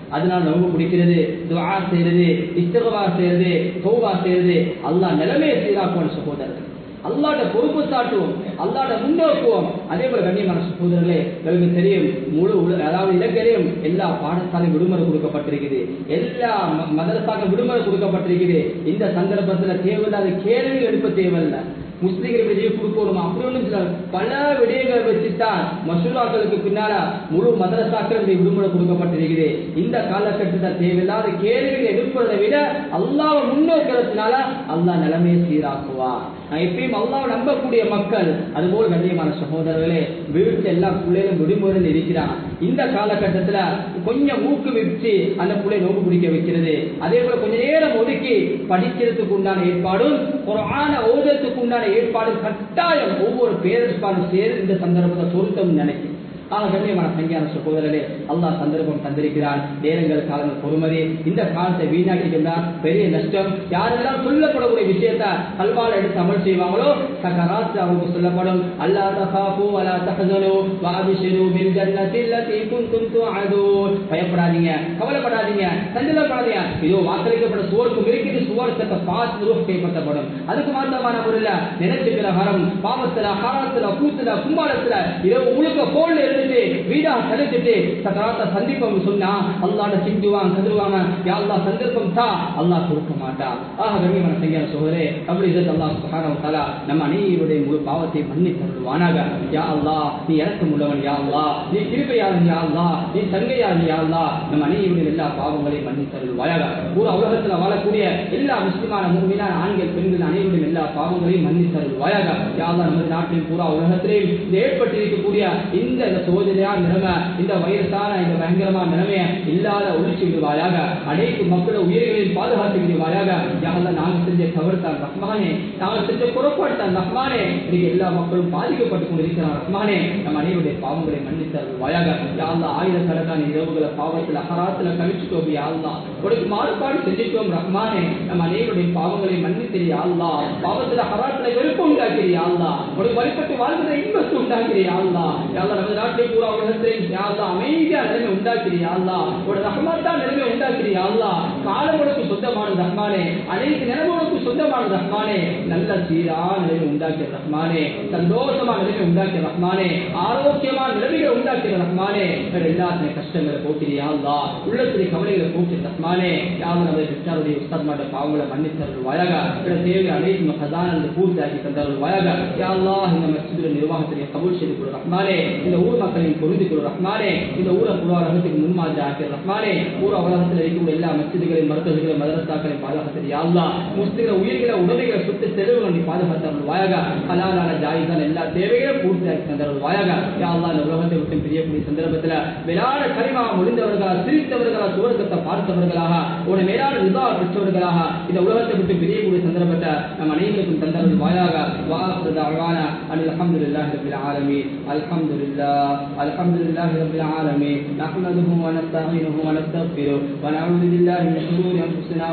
அதனால நோம்பு பிடிக்கிறது துவா செய்யறது இஸ்தகவா செய்யறது தௌவா செய்யறது அல்லாஹ் நிலைமையை சீராக்குவான் சகோதரர்கள் அல்லாட பொறுப்பு சாட்டுவோம் அல்லாட முன்னோக்குவோம் அதே போல கண்ணியமான சகோதரர்களே உங்களுக்கு தெரியும் முழு உல- அதாவது இலங்கையிலும் எல்லா பாடசாலையும் விடுமுறை கொடுக்கப்பட்டிருக்குது எல்லா ம- மதரசாக்கள் விடுமுறை கொடுக்கப்பட்டிருக்குது இந்த சந்தர்ப்பத்துல தேவையில்லாத கேள்வி எழுப்ப தேவையில்லை முஸ்லீம்கள் விஜய கொடுக்கணுமா அப்படி ஒன்றும் சில பல விடயங்களை வச்சுத்தான் மசூராக்களுக்கு பின்னால முழு மதரசாக்கள் விடுமுறை கொடுக்கப்பட்டிருக்குது இந்த காலகட்டத்தில் தேவையில்லாத கேள்விகள் எழுப்புறதை விட அல்லாவை முன்னோக்கிறதுனால அல்லாஹ் நிலைமையை சீராக்குவார் நான் எப்பயும் அல்லாவை நம்பக்கூடிய மக்கள் அதுபோல் கண்ணியமான சகோதரர்களே வீட்டுல எல்லா பிள்ளைகளும் விடுமுறையில் இருக்கிறான் இந்த காலகட்டத்துல கொஞ்சம் ஊக்குவிச்சு அந்த பிள்ளை நோக்கு பிடிக்க வைக்கிறது அதே போல கொஞ்ச நேரம் ஒதுக்கி படிக்கிறதுக்கு உண்டான ஏற்பாடும் குரான ஓதத்துக்கு உண்டான ஏற்பாடும் கட்டாயம் ஒவ்வொரு பேரன்ஸ்பாலும் சேர்ந்து இந்த சந்தர்ப்பத்தை பொருத்தம் நினைக்கும் ஆக கண்ணியமான சங்கியான சகோதரர்களே அல்லாஹ் சந்தர்ப்பம் தந்திருக்கிறான் நேரங்கள் காலங்கள் பொறுமதி இந்த காலத்தை வீணாக்கிட்டால் பெரிய நஷ்டம் யாரெல்லாம் சொல்லப்படக்கூடிய விஷயத்த கல்வால எடுத்து அமல் செய்வாங்களோ சகராத் அவங்களுக்கு சொல்லப்படும் அல்லா தகாஃபு வலா தஹசனு வஅபிஷிரு பில் ஜன்னத்தி அல்லதி குன்தும் துஅதூன் பயப்படாதீங்க கவலைப்படாதீங்க சஞ்சலப்படாதீங்க இதோ வாக்களிக்கப்பட்ட சுவருக்கும் இருக்குது சுவரத்தை பார்த்து ரூஹ் கைப்பற்றப்படும் அதுக்கு மாத்தமான முறையில் நினைச்சுக்கிற ஹரம் பாவத்துல ஹாரத்துல கூத்துல கும்பாலத்துல இரவு முழுக்க போன்ல இருந்துட்டு வீடா கழிச்சுட்டு சக்கராத்த சந்திப்போம் சொன்னா அல்லாட சிந்துவாங்க கதிருவாங்க யா அல்லாஹ் சந்தர்ப்பம் தா அல்லாஹ் கொடுக்க மாட்டா ஆக கண்ணியமான செய்ய சோதரே அப்படி இது அல்லாஹ் சுப்ஹானஹு வ தஆலா நம்ம அனைவருடைய முழு பாவத்தை மன்னித்து தருவானாக யா அல்லாஹ் நீ இறக்கம் உள்ளவன் யா அல்லாஹ் நீ கிருபையாளன் யா அல்லாஹ் நீ சங்கையாளன் யா அல்லாஹ் நம்ம அனைவருடைய எல்லா பாவங்களையும் மன்னித்து தருவாயாக பூரா உலகத்துல வாழக்கூடிய எல்லா முஸ்லிமான மூமினான ஆண்கள் பெண்கள் அனைவருடைய எல்லா பாவங்களையும் மன்னித்து தருவாயாக யா அல்லாஹ் நமது நாட்டிலும் பூரா உலகத்திலேயும் இந்த ஏற்பட்டிருக்கக்கூடிய இந்த இந்த சோதனையான நிலைமை இந்த வைரஸான இந்த பயங்கரமான நிலைமையை இல்லாத ஒழிச்சு விடுவாயாக அனைத்து மக்கள உயிர்களையும் பாதுகாத்து விடுவாயாக யாரெல்லாம் நாங்கள் செஞ்ச தவறு தான் ரஹ்மானே நாங்கள் செஞ்ச குறைபாடு தான் ரஹ்மானே இன்னைக்கு எல்லா மக்களும் பாதிக்கப்பட்டு கொண்டிருக்கிறார் ரஹ்மானே நம்ம அனைவருடைய பாவங்களை மன்னித்து அருள்வாயாக யாரெல்லாம் ஆயிரக்கணக்கான இரவுகளை பாவத்தில் அகராத்துல கழிச்சுட்டோம் யாரெல்லாம் உனக்கு மாறுபாடு செஞ்சுட்டோம் ரஹ்மானே நம்ம அனைவருடைய பாவங்களை மன்னித்து யாழ்லா பாவத்துல ஹராத்துல வெறுப்பு உண்டாக்கிறீ யாழ்லா உனக்கு வழிபட்டு வாழ்கிற இன்பத்தை உண்டாக்கிறீ யாழ்லா யாழ்லா நமது நாட்டை பூரா உலகத்திலே யாழ்லா அமைதியா நிலைமை உண்டாக்கிறீ யாழ்லா ஒரு ரஹ்மாத்தா நிலைமை உண்டாக்கிறீ யாழ்லா காலம் உனக்கு சொந்தமான ரஹ்மானே அனைத்து நிலவுகளுக்கு சொந்தமான ரஹ்மானே நல்ல சீரா நிலைமை உண்டாக்கிய ரஹ்மானே சந்தோஷமான நிலைமை உண்டாக்கிய ரஹ்மானே ஆரோக்கியமான நிலைமைகளை உண்டாக்கிய ரஹ்மானே வேற எல்லாத்துடைய கஷ்டங்களை போக்கிறியா யாழ்லா உள்ளத்திலே கவலைகளை போக்கி ரஹ்மானே யாரும் நமது பெற்றாருடைய உஸ்தாத்மாட்ட பாவங்களை மன்னித்தருள் வாயாக பிற தேவை அனைத்து ஹசான அந்த பூர்த்தியாக்கி தந்தருள் வாயாக யாழ்லா இந்த மஸ்ஜிதுடைய நிர்வாகத்திலே கபூல் செய்து கொடு ரஹ்மானே இந்த ஊர் மக்களையும் பொருந்தி கொடு ரஹ்மானே இந்த ஊரை பூரா உலகத்துக்கு முன்மாதிரி ஆக்கிய ரஹ்மானே பூரா உலகத்தில் இருக்கக்கூடிய எல்லா மஸ்ஜிதுகளையும் மருத்துவர்களையும் மதரசாக்களையும் பாதுகாத்தது யாழ்லா முஸ்லிம்களை உயிர்களை உடமைகளை சொத்து செலவுகளை நீ பாதுகாத்தருள் வாயாக ஹலாலான ஜாயிதான் எல்லா தேவைகளையும் பூர்த்தியாக்கி தந்தருள் வாயாக யாழ்லா இந்த உலகத்தை விட்டு பிரியக்கூடிய சந்தர்ப்பத்தில் விளையாட கரிமா முடிந்தவர்களா சிரித்தவர்களா சுவர்க்கத்தை பார்த்தவர்களாக ஒரு மேலான விதா பெற்றவர்களாக இந்த உலகத்தை விட்டு பிரியக்கூடிய சந்தர்ப்பத்தை நம் அனைவருக்கும் தந்தருள் வாயாக வாசத அழகான அனில் அல்ஹம்துலில்லாஹி ரப்பில் ஆலமீன் அல்ஹம்துலில்லாஹ் அல்ஹம்துலில்லாஹி ரப்பில் ஆலமீன் நஹ்மதுஹு வ நஸ்தஈனுஹு வ நஸ்தக்ஃபிருஹு வ நஊது பில்லாஹி மின் ஷுரூரி அன்ஃபுஸினா